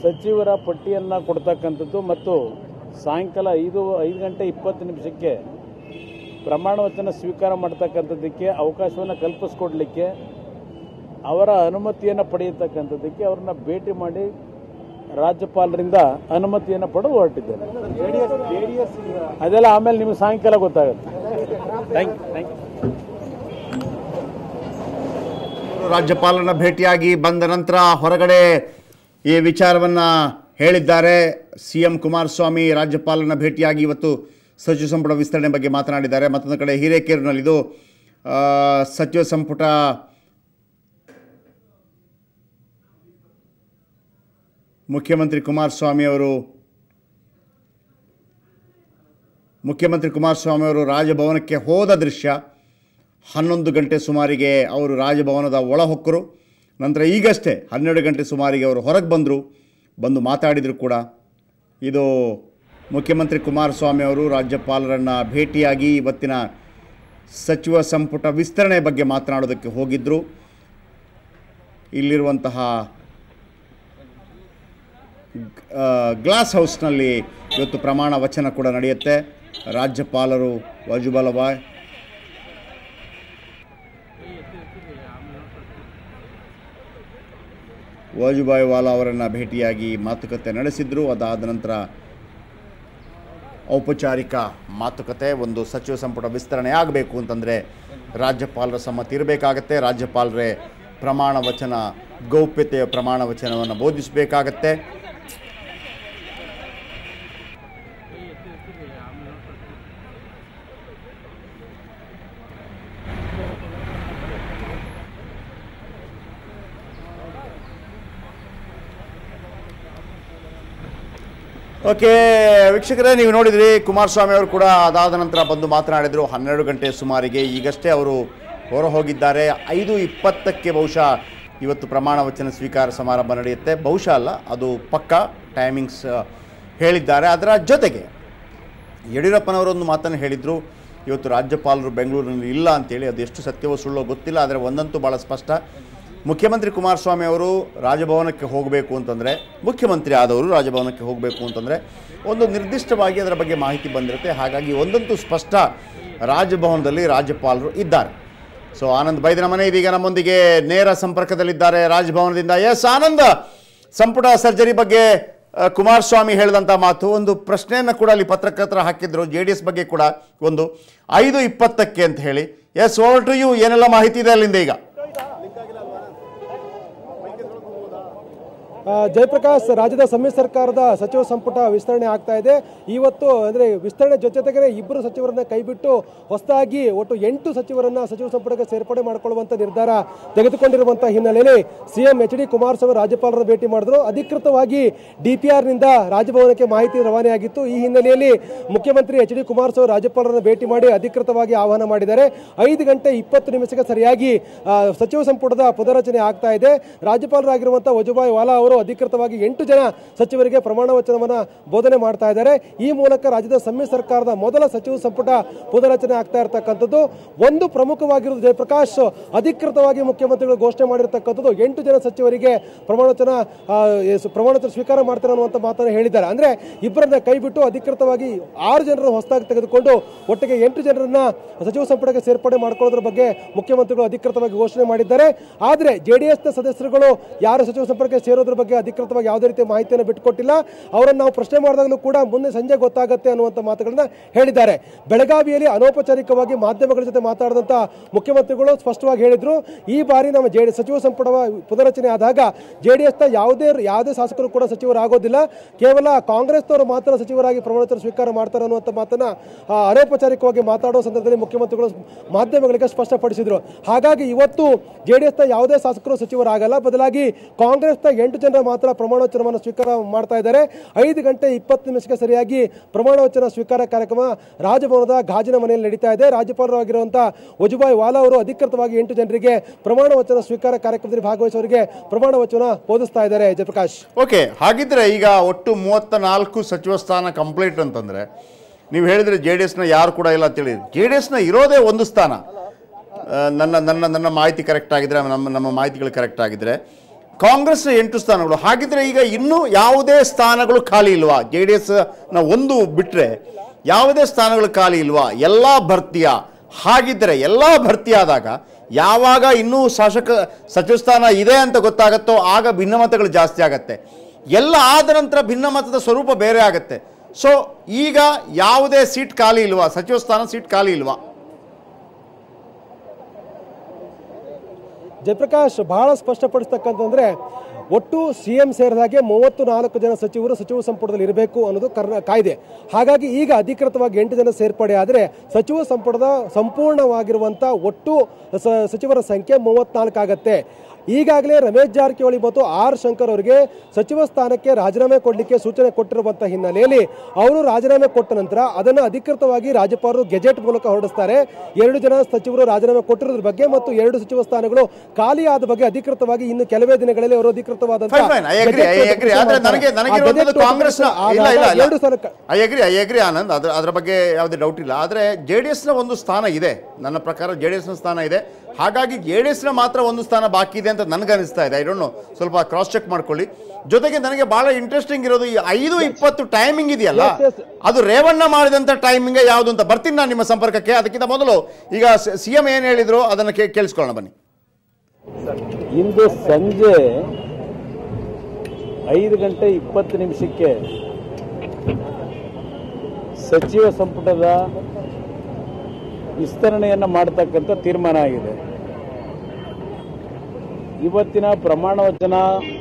ಸಚಿವರ ಪಟ್ಟಿಯನ್ನು ಕೊಡ್ತಕ್ಕಂಥದ್ದು ಮತ್ತು ಸಾಯಂಕಾಲ ಐದು ಐದು ಗಂಟೆ ಇಪ್ಪತ್ತು ನಿಮಿಷಕ್ಕೆ ಪ್ರಮಾಣ ವಚನ ಸ್ವೀಕಾರ ಮಾಡ್ತಕ್ಕಂಥದ್ದಕ್ಕೆ ಅವಕಾಶವನ್ನು ಕಲ್ಪಿಸ್ಕೊಡ್ಲಿಕ್ಕೆ ಅವರ ಅನುಮತಿಯನ್ನು ಪಡೆಯತಕ್ಕಂಥದ್ದಕ್ಕೆ ಅವ್ರನ್ನ ಭೇಟಿ ಮಾಡಿ ರಾಜ್ಯಪಾಲರಿಂದ ಅನುಮತಿಯನ್ನು ಪಡೆದು ಹೊರಟಿದ್ದೇನೆ ಅದೆಲ್ಲ ಆಮೇಲೆ ನಿಮಗೆ ಸಾಯಂಕಾಲ ಗೊತ್ತಾಗುತ್ತೆ ಥ್ಯಾಂಕ್ ಯು ಥ್ಯಾಂಕ್ ಯು ರಾಜ್ಯಪಾಲರನ್ನ ಭೇಟಿಯಾಗಿ ಬಂದ ನಂತರ ಹೊರಗಡೆ ಈ ವಿಚಾರವನ್ನು ಹೇಳಿದ್ದಾರೆ ಸಿ ಎಂ ಕುಮಾರಸ್ವಾಮಿ ರಾಜ್ಯಪಾಲರನ್ನ ಭೇಟಿಯಾಗಿ ಇವತ್ತು ಸಚಿವ ಸಂಪುಟ ವಿಸ್ತರಣೆ ಬಗ್ಗೆ ಮಾತನಾಡಿದ್ದಾರೆ ಮತ್ತೊಂದು ಕಡೆ ಹಿರೇಕೆರೂರಿನಲ್ಲಿದು ಆ, ಸಚಿವ ಸಂಪುಟ ಮುಖ್ಯಮಂತ್ರಿ ಕುಮಾರಸ್ವಾಮಿ ಅವರು ಮುಖ್ಯಮಂತ್ರಿ ಕುಮಾರಸ್ವಾಮಿ ಅವರು ರಾಜಭವನಕ್ಕೆ ಹೋದ ದೃಶ್ಯ ಹನ್ನೊಂದು ಗಂಟೆ ಸುಮಾರಿಗೆ ಅವರು ರಾಜಭವನದ ಒಳಹೊಕ್ಕರು ನಂತರ ಈಗಷ್ಟೇ ಹನ್ನೆರಡು ಗಂಟೆ ಸುಮಾರಿಗೆ ಅವರು ಹೊರಗೆ ಬಂದರು ಬಂದು ಮಾತಾಡಿದರು ಕೂಡ ಇದು ಮುಖ್ಯಮಂತ್ರಿ ಕುಮಾರಸ್ವಾಮಿ ಅವರು ರಾಜ್ಯಪಾಲರನ್ನು ಭೇಟಿಯಾಗಿ ಇವತ್ತಿನ ಸಚಿವ ಸಂಪುಟ ವಿಸ್ತರಣೆ ಬಗ್ಗೆ ಮಾತನಾಡೋದಕ್ಕೆ ಹೋಗಿದ್ದರು ಇಲ್ಲಿರುವಂತಹ ಆ, ಗ್ಲಾಸ್ ಹೌಸ್ನಲ್ಲಿ ಇವತ್ತು ಪ್ರಮಾಣ ವಚನ ಕೂಡ ನಡೆಯುತ್ತೆ ರಾಜ್ಯಪಾಲರು ವಜುಬಲಬಾಯ್ ವಾಜುಭಾಯಿ ವಾಲಾ ಅವರನ್ನು ಭೇಟಿಯಾಗಿ ಮಾತುಕತೆ ನಡೆಸಿದ್ರು ಅದಾದ ನಂತರ ಔಪಚಾರಿಕ ಮಾತುಕತೆ ಒಂದು ಸಚಿವ ಸಂಪುಟ ವಿಸ್ತರಣೆ ಆಗಬೇಕು ಅಂತಂದರೆ ರಾಜ್ಯಪಾಲರ ಸಮ್ಮತಿ ಇರಬೇಕಾಗತ್ತೆ ರಾಜ್ಯಪಾಲರೇ ಪ್ರಮಾಣ ವಚನ ಗೌಪ್ಯತೆಯ ಪ್ರಮಾಣ ವಚನವನ್ನು ಬೋಧಿಸಬೇಕಾಗತ್ತೆ ಓಕೆ ವೀಕ್ಷಕರೇ ನೀವು ನೋಡಿದ್ರಿ ಕುಮಾರಸ್ವಾಮಿ ಅವರು ಕೂಡ ಅದಾದ ನಂತರ ಬಂದು ಮಾತನಾಡಿದರು ಹನ್ನೆರಡು ಗಂಟೆ ಸುಮಾರಿಗೆ ಈಗಷ್ಟೇ ಅವರು ಹೊರ ಹೋಗಿದ್ದಾರೆ ಐದು ಇಪ್ಪತ್ತಕ್ಕೆ ಬಹುಶಃ ಇವತ್ತು ಪ್ರಮಾಣ ವಚನ ಸ್ವೀಕಾರ ಸಮಾರಂಭ ನಡೆಯುತ್ತೆ ಬಹುಶಃ ಅಲ್ಲ ಅದು ಪಕ್ಕ ಟೈಮಿಂಗ್ಸ್ ಹೇಳಿದ್ದಾರೆ ಅದರ ಜೊತೆಗೆ ಯಡಿಯೂರಪ್ಪನವರೊಂದು ಮಾತನ್ನು ಹೇಳಿದರು ಇವತ್ತು ರಾಜ್ಯಪಾಲರು ಬೆಂಗಳೂರಿನಲ್ಲಿ ಇಲ್ಲ ಅಂತೇಳಿ ಅದು ಎಷ್ಟು ಸತ್ಯವೋ ಸುಳ್ಳೋ ಗೊತ್ತಿಲ್ಲ ಆದರೆ ಒಂದಂತೂ ಭಾಳ ಸ್ಪಷ್ಟ ಮುಖ್ಯಮಂತ್ರಿ ಕುಮಾರಸ್ವಾಮಿ ಅವರು ರಾಜಭವನಕ್ಕೆ ಹೋಗಬೇಕು ಅಂತಂದರೆ ಮುಖ್ಯಮಂತ್ರಿ ಆದವರು ರಾಜಭವನಕ್ಕೆ ಹೋಗಬೇಕು ಅಂತಂದರೆ ಒಂದು ನಿರ್ದಿಷ್ಟವಾಗಿ ಅದರ ಬಗ್ಗೆ ಮಾಹಿತಿ ಬಂದಿರುತ್ತೆ ಹಾಗಾಗಿ ಒಂದಂತೂ ಸ್ಪಷ್ಟ ರಾಜಭವನದಲ್ಲಿ ರಾಜ್ಯಪಾಲರು ಇದ್ದಾರೆ ಸೊ ಆನಂದ್ ಬೈದನ ಮನೆ ಇದೀಗ ನಮ್ಮೊಂದಿಗೆ ನೇರ ಸಂಪರ್ಕದಲ್ಲಿದ್ದಾರೆ ರಾಜಭವನದಿಂದ ಎಸ್ ಆನಂದ್ ಸಂಪುಟ ಸರ್ಜರಿ ಬಗ್ಗೆ ಆ, ಕುಮಾರಸ್ವಾಮಿ ಹೇಳಿದಂಥ ಮಾತು ಒಂದು ಪ್ರಶ್ನೆಯನ್ನು ಕೂಡ ಅಲ್ಲಿ ಪತ್ರಕರ್ತರ ಹಾಕಿದ್ರು ಜೆ ಡಿ ಎಸ್ ಬಗ್ಗೆ ಕೂಡ ಒಂದು ಐದು ಇಪ್ಪತ್ತಕ್ಕೆ ಅಂತ ಹೇಳಿ ಎಸ್ ಓವರ್ ಟು ಯು ಏನೆಲ್ಲ ಮಾಹಿತಿ ಇದೆ ಅಲ್ಲಿಂದ ಈಗ ಆ, ಜಯಪ್ರಕಾಶ್ ರಾಜ್ಯದ ಸಮ್ಮಿಶ್ರ ಸರ್ಕಾರದ ಸಚಿವ ಸಂಪುಟ ವಿಸ್ತರಣೆ ಆಗ್ತಾ ಇದೆ ಇವತ್ತು ಅಂದ್ರೆ ವಿಸ್ತರಣೆ ಜೊತೆ ಜೊತೆಗೆ ಇಬ್ಬರು ಸಚಿವರನ್ನ ಕೈಬಿಟ್ಟು ಹೊಸದಾಗಿ ಒಟ್ಟು ಎಂಟು ಸಚಿವರನ್ನ ಸಚಿವ ಸಂಪುಟಕ್ಕೆ ಸೇರ್ಪಡೆ ಮಾಡಿಕೊಳ್ಳುವಂತ ನಿರ್ಧಾರ ತೆಗೆದುಕೊಂಡಿರುವಂತಹ ಹಿನ್ನೆಲೆಯಲ್ಲಿ ಸಿಎಂ ಎಚ್ ಡಿ ಕುಮಾರಸ್ವಾಮಿ ರಾಜ್ಯಪಾಲರ ಭೇಟಿ ಮಾಡಿದ್ರು ಅಧಿಕೃತವಾಗಿ ಡಿಪಿಆರ್ ನಿಂದ ರಾಜಭವನಕ್ಕೆ ಮಾಹಿತಿ ರವಾನೆಯಾಗಿತ್ತು ಈ ಹಿನ್ನೆಲೆಯಲ್ಲಿ ಮುಖ್ಯಮಂತ್ರಿ ಎಚ್ ಡಿ ಕುಮಾರಸ್ವಾಮಿ ರಾಜ್ಯಪಾಲರನ್ನ ಭೇಟಿ ಮಾಡಿ ಅಧಿಕೃತವಾಗಿ ಆಹ್ವಾನ ಮಾಡಿದ್ದಾರೆ ಐದು ಗಂಟೆ ಇಪ್ಪತ್ತು ನಿಮಿಷಕ್ಕೆ ಸರಿಯಾಗಿ ಆ, ಸಚಿವ ಸಂಪುಟದ ಪುನರಚನೆ ಆಗ್ತಾ ಇದೆ ರಾಜ್ಯಪಾಲರಾಗಿರುವಂತಹ ವಜುಭಾಯ್ ವಾಲಾ ಅವರು ಅಧಿಕೃತವಾಗಿ ಎಂಟು ಜನ ಸಚಿವರಿಗೆ ಪ್ರಮಾಣ ವಚನವನ್ನ ಬೋಧನೆ ಮಾಡ್ತಾ ಇದ್ದಾರೆ ಈ ಮೂಲಕ ರಾಜ್ಯದ ಸಮ್ಮಿಶ್ರ ಸರ್ಕಾರದ ಮೊದಲ ಸಚಿವ ಸಂಪುಟ ಪುನರಚನೆ ಆಗ್ತಾ ಇರತಕ್ಕಂಥದ್ದು ಒಂದು ಪ್ರಮುಖವಾಗಿರುವುದು ಜಯಪ್ರಕಾಶ್ ಅಧಿಕೃತವಾಗಿ ಮುಖ್ಯಮಂತ್ರಿಗಳು ಘೋಷಣೆ ಮಾಡಿರ್ತಕ್ಕಂಥದ್ದು ಎಂಟು ಜನ ಸಚಿವರಿಗೆ ಪ್ರಮಾಣ ವಚನ ಆ, ಎಸ್- ಪ್ರಮಾಣ ವಚನ ಸ್ವೀಕಾರ ಮಾಡ್ತಾರೆ ಅನ್ನುವಂಥ ಮಾತನ್ನು ಹೇಳಿದ್ದಾರೆ ಅಂದ್ರೆ ಇಬ್ಬರನ್ನ ಕೈಬಿಟ್ಟು ಅಧಿಕೃತವಾಗಿ ಆರು ಜನರನ್ನು ಹೊಸದಾಗಿ ತೆಗೆದುಕೊಂಡು ಒಟ್ಟಿಗೆ ಎಂಟು ಜನರನ್ನ ಸಚಿವ ಸಂಪುಟಕ್ಕೆ ಸೇರ್ಪಡೆ ಮಾಡ್ಕೊಳ್ಳೋದ್ರ ಬಗ್ಗೆ ಮುಖ್ಯಮಂತ್ರಿಗಳು ಅಧಿಕೃತವಾಗಿ ಘೋಷಣೆ ಮಾಡಿದ್ದಾರೆ ಆದರೆ ಜೆಡಿಎಸ್ನ ಸದಸ್ಯರುಗಳು ಯಾರು ಸಚಿವ ಸಂಪುಟಕ್ಕೆ ಸೇರೋದ್ರ ಬಗ್ಗೆ ಅಧಿಕೃತವಾಗಿ ಯಾವುದೇ ರೀತಿಯ ಮಾಹಿತಿಯನ್ನು ಬಿಟ್ಟುಕೊಟ್ಟಿಲ್ಲ ಅವರನ್ನು ನಾವು ಪ್ರಶ್ನೆ ಮಾಡಿದಾಗಲೂ ಕೂಡ ಮುಂದೆ ಸಂಜೆ ಗೊತ್ತಾಗುತ್ತೆ ಅನ್ನುವಂಥ ಮಾತುಗಳನ್ನ ಹೇಳಿದ್ದಾರೆ ಬೆಳಗಾವಿಯಲ್ಲಿ ಅನೌಪಚಾರಿಕವಾಗಿ ಮಾಧ್ಯಮಗಳ ಜೊತೆ ಮಾತಾಡಿದಂಥ ಮುಖ್ಯಮಂತ್ರಿಗಳು ಸ್ಪಷ್ಟವಾಗಿ ಹೇಳಿದ್ರು ಈ ಬಾರಿ ನಮ್ಮ ಜೆ ಸಚಿವ ಸಂಪುಟ ಪುನರಚನೆ ಆದಾಗ ಜೆಡಿಎಸ್ನ ಯಾವುದೇ ಯಾವುದೇ ಶಾಸಕರು ಕೂಡ ಸಚಿವರಾಗೋದಿಲ್ಲ ಕೇವಲ ಕಾಂಗ್ರೆಸ್ನವರು ಮಾತ್ರ ಸಚಿವರಾಗಿ ಪ್ರಮಾಣಪತ್ರ ಸ್ವೀಕಾರ ಮಾಡ್ತಾರೆ ಅನ್ನುವಂಥ ಮಾತನ್ನ ಆ, ಅನೌಪಚಾರಿಕವಾಗಿ ಮಾತಾಡುವ ಸಂದರ್ಭದಲ್ಲಿ ಮುಖ್ಯಮಂತ್ರಿಗಳು ಮಾಧ್ಯಮಗಳಿಗೆ ಸ್ಪಷ್ಟಪಡಿಸಿದ್ರು ಹಾಗಾಗಿ ಇವತ್ತು ಜೆಡಿಎಸ್ನ ಯಾವುದೇ ಶಾಸಕರು ಸಚಿವರಾಗಲ್ಲ ಬದಲಾಗಿ ಕಾಂಗ್ರೆಸ್ನ ಎಂಟು ಜನರ ಮಾತ್ರ ಪ್ರಮಾಣ ವಚನವನ್ನು ಸ್ವೀಕಾರ ಮಾಡ್ತಾ ಇದ್ದಾರೆ ಐದು ಗಂಟೆ ಇಪ್ಪತ್ತು ನಿಮಿಷಕ್ಕೆ ಸರಿಯಾಗಿ ಪ್ರಮಾಣ ವಚನ ಸ್ವೀಕಾರ ಕಾರ್ಯಕ್ರಮ ರಾಜಭವನದ ಗಾಜಿನ ಮನೆಯಲ್ಲಿ ನಡೀತಾ ಇದೆ ರಾಜ್ಯಪಾಲರಾಗಿರುವಂತಹ ವಜುಭಾಯ್ ವಾಲಾ ಅವರು ಅಧಿಕೃತವಾಗಿ ಎಂಟು ಜನರಿಗೆ ಪ್ರಮಾಣ ವಚನ ಸ್ವೀಕಾರ ಕಾರ್ಯಕ್ರಮದಲ್ಲಿ ಭಾಗವಹಿಸುವವರಿಗೆ ಪ್ರಮಾಣ ವಚನ ಬೋಧಿಸ್ತಾ ಇದ್ದಾರೆ ಜಯಪ್ರಕಾಶ್ ಓಕೆ ಹಾಗಿದ್ರೆ ಈಗ ಒಟ್ಟು ಮೂವತ್ತ ನಾಲ್ಕು ಸಚಿವ ಸ್ಥಾನ ಕಂಪ್ಲೀಟ್ ಅಂತಂದರೆ ನೀವು ಹೇಳಿದರೆ ಜೆ ಡಿ ಎಸ್ನ ಯಾರು ಕೂಡ ಇಲ್ಲ ಅಂತೇಳಿ ಜೆ ಡಿ ಎಸ್ನ ಇರೋದೇ ಒಂದು ಸ್ಥಾನ ಆ, ನನ್ನ ನನ್ನ ನನ್ನ ಮಾಹಿತಿ ಕರೆಕ್ಟ್ ಆಗಿದ್ರೆ ನಮ್ಮ ನಮ್ಮ ಮಾಹಿತಿಗಳು ಕರೆಕ್ಟ್ ಆಗಿದ್ರೆ ಕಾಂಗ್ರೆಸ್ ಎಂಟು ಸ್ಥಾನಗಳು ಹಾಗಿದ್ರೆ ಈಗ ಇನ್ನೂ ಯಾವುದೇ ಸ್ಥಾನಗಳು ಖಾಲಿ ಇಲ್ವಾ ಜೆ ಡಿ ಎಸ್ ನ ಒಂದು ಬಿಟ್ರೆ ಯಾವುದೇ ಸ್ಥಾನಗಳು ಖಾಲಿ ಇಲ್ವಾ ಎಲ್ಲ ಭರ್ತಿಯ ಹಾಗಿದ್ರೆ ಎಲ್ಲ ಭರ್ತಿ ಆದಾಗ ಯಾವಾಗ ಇನ್ನೂ ಶಾಸಕ ಸಚಿವ ಸ್ಥಾನ ಇದೆ ಅಂತ ಗೊತ್ತಾಗತ್ತೋ ಆಗ ಭಿನ್ನಮತಗಳು ಜಾಸ್ತಿ ಆಗತ್ತೆ ಎಲ್ಲ ಆದ ನಂತರ ಭಿನ್ನಮತದ ಸ್ವರೂಪ ಬೇರೆ ಆಗತ್ತೆ ಸೊ ಈಗ ಯಾವುದೇ ಸೀಟ್ ಖಾಲಿ ಇಲ್ವಾ ಸಚಿವ ಸ್ಥಾನ ಸೀಟ್ ಖಾಲಿ ಇಲ್ವಾ ಜಯಪ್ರಕಾಶ್ ಬಹಳ ಸ್ಪಷ್ಟಪಡಿಸ್ತಕ್ಕಂತಂದ್ರೆ ಒಟ್ಟು ಸಿ ಎಂ ಸೇರಿದಾಗೆ ಮೂವತ್ತು ನಾಲ್ಕು ಜನ ಸಚಿವರು ಸಚಿವ ಸಂಪುಟದಲ್ಲಿ ಇರಬೇಕು ಅನ್ನೋದು ಕರ್ನಾ ಕಾಯ್ದೆ ಹಾಗಾಗಿ ಈಗ ಅಧಿಕೃತವಾಗಿ ಎಂಟು ಜನ ಸೇರ್ಪಡೆ ಆದರೆ ಸಚಿವ ಸಂಪುಟದ ಸಂಪೂರ್ಣವಾಗಿರುವಂಥ ಒಟ್ಟು ಸ- ಸಚಿವರ ಸಂಖ್ಯೆ ಮೂವತ್ನಾಲ್ಕು ಆಗತ್ತೆ ಈಗಾಗಲೇ ರಮೇಶ್ ಜಾರಕಿಹೊಳಿ ಮತ್ತು ಆರ್ ಶಂಕರ್ ಅವರಿಗೆ ಸಚಿವ ಸ್ಥಾನಕ್ಕೆ ರಾಜೀನಾಮೆ ಕೊಡಲಿಕ್ಕೆ ಸೂಚನೆ ಕೊಟ್ಟಿರುವಂತಹ ಹಿನ್ನೆಲೆಯಲ್ಲಿ ಅವರು ರಾಜೀನಾಮೆ ಕೊಟ್ಟ ನಂತರ ಅದನ್ನು ಅಧಿಕೃತವಾಗಿ ರಾಜ್ಯಪಾಲರು ಗೆಜೆಟ್ ಮೂಲಕ ಹೊರಡಿಸ್ತಾರೆ ಎರಡು ಜನ ಸಚಿವರು ರಾಜೀನಾಮೆ ಕೊಟ್ಟಿರೋದ್ರ ಬಗ್ಗೆ ಮತ್ತು ಎರಡು ಸಚಿವ ಸ್ಥಾನಗಳು ಖಾಲಿ ಆದ ಬಗ್ಗೆ ಅಧಿಕೃತವಾಗಿ ಇನ್ನು ಕೆಲವೇ ದಿನಗಳಲ್ಲಿ ಅವರು ಅಧಿಕೃತವಾದಂತಹ fine fine I agree I agree ಆದ್ರೆ ನನಗೆ ನನಗೆ ಇರುವಂತದ್ದು ಕಾಂಗ್ರೆಸ್ ಇಲ್ಲ ಇಲ್ಲ ಇಲ್ಲ ಎರಡು ಸ್ಥಾನಕ್ಕೆ I agree I agree Anand ಅದ್ರ ಅದ್ರ ಬಗ್ಗೆ ಯಾವುದೇ ಡೌಟ್ ಇಲ್ಲ ಆದರೆ ಜೆ ಡಿ ಎಸ್ನ ಒಂದು ಸ್ಥಾನ ಇದೆ ನನ್ನ ಪ್ರಕಾರ ಜೆ ಡಿ ಎಸ್ನ ಸ್ಥಾನ ಇದೆ ಹಾಗಾಗಿ ಜೆ ಡಿ ಎಸ್ನ ಮಾತ್ರ ಒಂದು ಸ್ಥಾನ ಬಾಕಿ ಇದೆ ಅಂತ ನನಗೆ ಅನಿಸ್ತಾ ಇದೆ ಐ ಡೋಂಟ್ ನೋ ಸ್ವಲ್ಪ ಕ್ರಾಸ್ ಚೆಕ್ ಮಾಡ್ಕೊಳ್ಳಿ ಜೊತೆಗೆ ನನಗೆ ಬಹಳ ಇಂಟ್ರೆಸ್ಟಿಂಗ್ ಇರೋದು ಈ ಐದು ಇಪ್ಪತ್ತು ಟೈಮಿಂಗ್ ಇದೆಯಲ್ಲ Yes, yes. ಅದು ರೇವಣ್ಣ ಮಾಡಿದಂಥ ಟೈಮಿಂಗ್ ಯಾವುದು ಅಂತ ಬರ್ತೀನಿ ನಾನು ನಿಮ್ಮ ಸಂಪರ್ಕಕ್ಕೆ ಅದಕ್ಕಿಂತ ಮೊದಲು ಈಗ ಸಿ ಎಂ ಏನು ಹೇಳಿದ್ರು ಅದನ್ನು ಕೇ ಕೇಳಿಸ್ಕೊಳ್ಳೋಣ ಬನ್ನಿ ಇಂದು ಸಂಜೆ ಐದು ಗಂಟೆ ಇಪ್ಪತ್ತು ನಿಮಿಷಕ್ಕೆ ಸಚಿವ ಸಂಪುಟದ ವಿಸ್ತರಣೆಯನ್ನು ಮಾಡತಕ್ಕಂಥ ತೀರ್ಮಾನ ಆಗಿದೆ ಇವತ್ತಿನ ಪ್ರಮಾಣ ವಚನ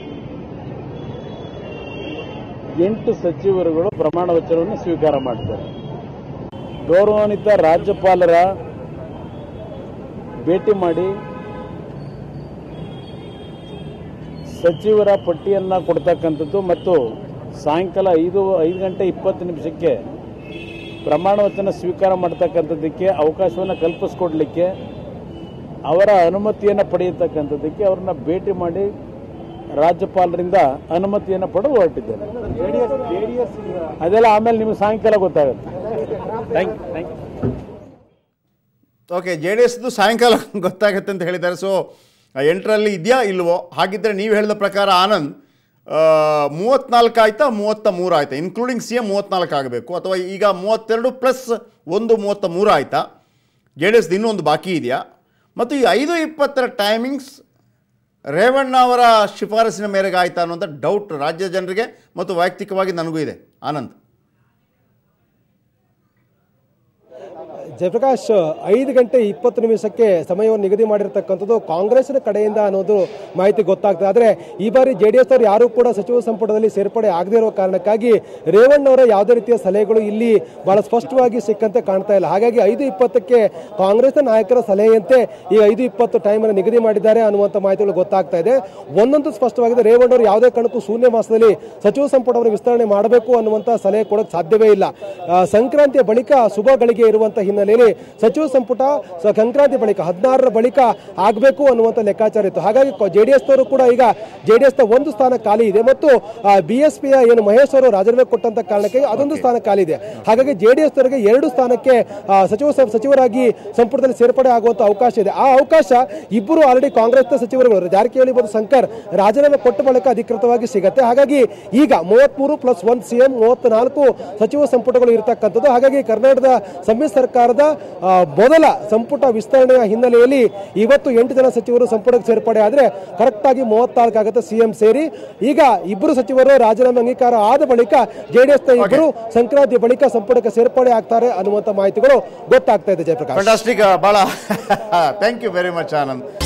ಎಂಟು ಸಚಿವರುಗಳು ಪ್ರಮಾಣ ವಚನವನ್ನು ಸ್ವೀಕಾರ ಮಾಡ್ತಾರೆ ಗೌರವಾನ್ವಿತ ರಾಜ್ಯಪಾಲರ ಭೇಟಿ ಮಾಡಿ ಸಚಿವರ ಪಟ್ಟಿಯನ್ನು ಕೊಡ್ತಕ್ಕಂಥದ್ದು ಮತ್ತು ಸಾಯಂಕಾಲ ಐದು ಐದು ಗಂಟೆ ಇಪ್ಪತ್ತು ನಿಮಿಷಕ್ಕೆ ಪ್ರಮಾಣ ವಚನ ಸ್ವೀಕಾರ ಮಾಡ್ತಕ್ಕಂಥದ್ದಕ್ಕೆ ಅವಕಾಶವನ್ನು ಕಲ್ಪಿಸ್ಕೊಡ್ಲಿಕ್ಕೆ ಅವರ ಅನುಮತಿಯನ್ನು ಪಡೆಯತಕ್ಕಂಥದ್ದಕ್ಕೆ ಅವ್ರನ್ನ ಭೇಟಿ ಮಾಡಿ ರಾಜ್ಯಪಾಲರಿಂದ ಅನುಮತಿಯನ್ನು ಪಡೆದು ಹೊರಟಿದ್ದೇನೆ ಅದೆಲ್ಲ ಆಮೇಲೆ ನಿಮಗೆ ಸಾಯಂಕಾಲ ಗೊತ್ತಾಗುತ್ತೆ thank you thank you okay J D ಎಸ್ದು ಸಾಯಂಕಾಲ ಗೊತ್ತಾಗುತ್ತೆ ಅಂತ ಹೇಳಿದ್ದಾರೆ ಸೊ ಎಂಟರಲ್ಲಿ ಇದೆಯಾ ಇಲ್ವೋ ಹಾಗಿದ್ದರೆ ನೀವು ಹೇಳಿದ ಪ್ರಕಾರ ಆನಂದ್ ಮೂವತ್ನಾಲ್ಕು ಆಯ್ತಾ ಮೂವತ್ತ ಮೂರು ಆಯ್ತಾ ಇನ್ಕ್ಲೂಡಿಂಗ್ ಸಿ ಎಂ ಮೂವತ್ನಾಲ್ಕು ಆಗಬೇಕು ಅಥವಾ ಈಗ ಮೂವತ್ತೆರಡು ಪ್ಲಸ್ ಒಂದು ಮೂವತ್ತ ಮೂರು ಆಯ್ತಾ ಜೆ ಡಿ ಎಸ್ದು ಇನ್ನೂ ಒಂದು ಬಾಕಿ ಇದೆಯಾ ಮತ್ತು ಈ ಐದು ಇಪ್ಪತ್ತರ ಟೈಮಿಂಗ್ಸ್ ರೇವಣ್ಣ ಅವರ ಶಿಫಾರಸಿನ ಮೇರೆಗೆ ಆಯ್ತಾ ಅನ್ನುವಂಥ ಡೌಟ್ ರಾಜ್ಯ ಜನರಿಗೆ ಮತ್ತು ವೈಯಕ್ತಿಕವಾಗಿ ನನಗೂ ಇದೆ ಆನಂದ್ ಜಯಪ್ರಕಾಶ್ ಐದು ಗಂಟೆ ಇಪ್ಪತ್ತು ನಿಮಿಷಕ್ಕೆ ಸಮಯವನ್ನು ನಿಗದಿ ಮಾಡಿರ್ತಕ್ಕಂಥದ್ದು ಕಾಂಗ್ರೆಸ್ನ ಕಡೆಯಿಂದ ಅನ್ನೋದು ಮಾಹಿತಿ ಗೊತ್ತಾಗ್ತದೆ ಆದರೆ ಈ ಬಾರಿ ಜೆ ಡಿ ಎಸ್ ಅವರು ಯಾರೂ ಕೂಡ ಸಚಿವ ಸಂಪುಟದಲ್ಲಿ ಸೇರ್ಪಡೆ ಆಗದೇ ಇರುವ ಕಾರಣಕ್ಕಾಗಿ ರೇವಣ್ಣ ಅವರ ಯಾವುದೇ ರೀತಿಯ ಸಲಹೆಗಳು ಇಲ್ಲಿ ಬಹಳ ಸ್ಪಷ್ಟವಾಗಿ ಸಿಕ್ಕಂತೆ ಕಾಣ್ತಾ ಇಲ್ಲ ಹಾಗಾಗಿ ಐದು ಇಪ್ಪತ್ತಕ್ಕೆ ಕಾಂಗ್ರೆಸ್ನ ನಾಯಕರ ಸಲಹೆಯಂತೆ ಈ ಐದು ಇಪ್ಪತ್ತು ಟೈಮನ್ನು ನಿಗದಿ ಮಾಡಿದ್ದಾರೆ ಅನ್ನುವಂಥ ಮಾಹಿತಿಗಳು ಗೊತ್ತಾಗ್ತಾ ಇದೆ ಒಂದೊಂದು ಸ್ಪಷ್ಟವಾಗಿದೆ ರೇವಣ್ಣ ಅವರು ಯಾವುದೇ ಕಾರಣಕ್ಕೂ ಶೂನ್ಯ ಮಾಸದಲ್ಲಿ ಸಚಿವ ಸಂಪುಟವನ್ನು ವಿಸ್ತರಣೆ ಮಾಡಬೇಕು ಅನ್ನುವಂಥ ಸಲಹೆ ಕೊಡೋಕೆ ಸಾಧ್ಯವೇ ಇಲ್ಲ ಆ, ಸಂಕ್ರಾಂತಿಯ ಬಳಿಕ ಶುಭ ಗಳಿಗೆ ಇರುವಂತ ಹಿನ್ನೆಲೆಯಲ್ಲಿ ಸಚಿವ ಸಂಪುಟ ಸ- ಸಂಕ್ರಾಂತಿ ಬಳಿಕ ಹದಿನಾರರ ಬಳಿಕ ಆಗಬೇಕು ಅನ್ನುವಂಥ ಲೆಕ್ಕಾಚಾರ ಇತ್ತು ಹಾಗಾಗಿ ಜೆ ಡಿ ಎಸ್ನವರು ಕೂಡ ಈಗ ಜೆ ಡಿ ಎಸ್ನ ಒಂದು ಸ್ಥಾನ ಖಾಲಿ ಇದೆ ಮತ್ತು ಬಿ ಎಸ್ ಪಿಯ ಏನು ಮಹೇಶ್ ಅವರು ರಾಜೀನಾಮೆ ಕೊಟ್ಟಂತ ಕಾರಣಕ್ಕೆ ಅದೊಂದು ಸ್ಥಾನ ಖಾಲಿ ಇದೆ ಹಾಗಾಗಿ ಜೆ ಡಿ ಎಸ್ನವರಿಗೆ ಎರಡು ಸ್ಥಾನಕ್ಕೆ ಆ, ಸಚಿವ ಸ- ಸಚಿವರಾಗಿ ಸಂಪುಟದಲ್ಲಿ ಸೇರ್ಪಡೆ ಆಗುವಂತ ಅವಕಾಶ ಇದೆ ಆ ಅವಕಾಶ ಇಬ್ಬರು ಆಲ್ರೆಡಿ ಕಾಂಗ್ರೆಸ್ನ ಸಚಿವರುಗಳು ಜಾರಕಿಹೊಳಿ ಮತ್ತು ಶಂಕರ್ ರಾಜೀನಾಮೆ ಕೊಟ್ಟ ಬಳಿಕ ಅಧಿಕೃತವಾಗಿ ಸಿಗತ್ತೆ ಹಾಗಾಗಿ ಈಗ ಮೂವತ್ಮೂರು ಪ್ಲಸ್ ಒನ್ ಸಿ ಎಂ ಮೂವತ್ನಾಲ್ಕು ಸಚಿವ ಸಂಪುಟಗಳು ಇರತಕ್ಕಂಥದ್ದು ಹಾಗಾಗಿ ಕರ್ನಾಟಕದ ಸಮ್ಮಿಶ್ರ ಸರ್ಕಾರದ ಆ, ಮೊದಲ ಸಂಪುಟ ವಿಸ್ತರಣೆಯ ಹಿನ್ನೆಲೆಯಲ್ಲಿ ಇವತ್ತು ಎಂಟು ಜನ ಸಚಿವರು ಸಂಪುಟಕ್ಕೆ ಸೇರ್ಪಡೆ ಆದರೆ ಕರೆಕ್ಟ್ ಆಗಿ ಮೂವತ್ನಾಲ್ಕು ಆಗುತ್ತೆ ಸಿಎಂ ಸೇರಿ ಈಗ ಇಬ್ಬರು ಸಚಿವರು ರಾಜೀನಾಮೆ ಅಂಗೀಕಾರ ಆದ ಬಳಿಕ ಜೆಡಿಎಸ್ನ ಇಬ್ಬರು ಸಂಕ್ರಾಂತಿ ಬಳಿಕ ಸಂಪುಟಕ್ಕೆ ಸೇರ್ಪಡೆ ಆಗ್ತಾರೆ ಅನ್ನುವಂಥ ಮಾಹಿತಿಗಳು ಗೊತ್ತಾಗ್ತಾ ಇದೆ ಜಯಪ್ರಕಾಶ್ ಫಂಟಾಸ್ಟಿಕ್ ಭಾಳ thank you very much Anand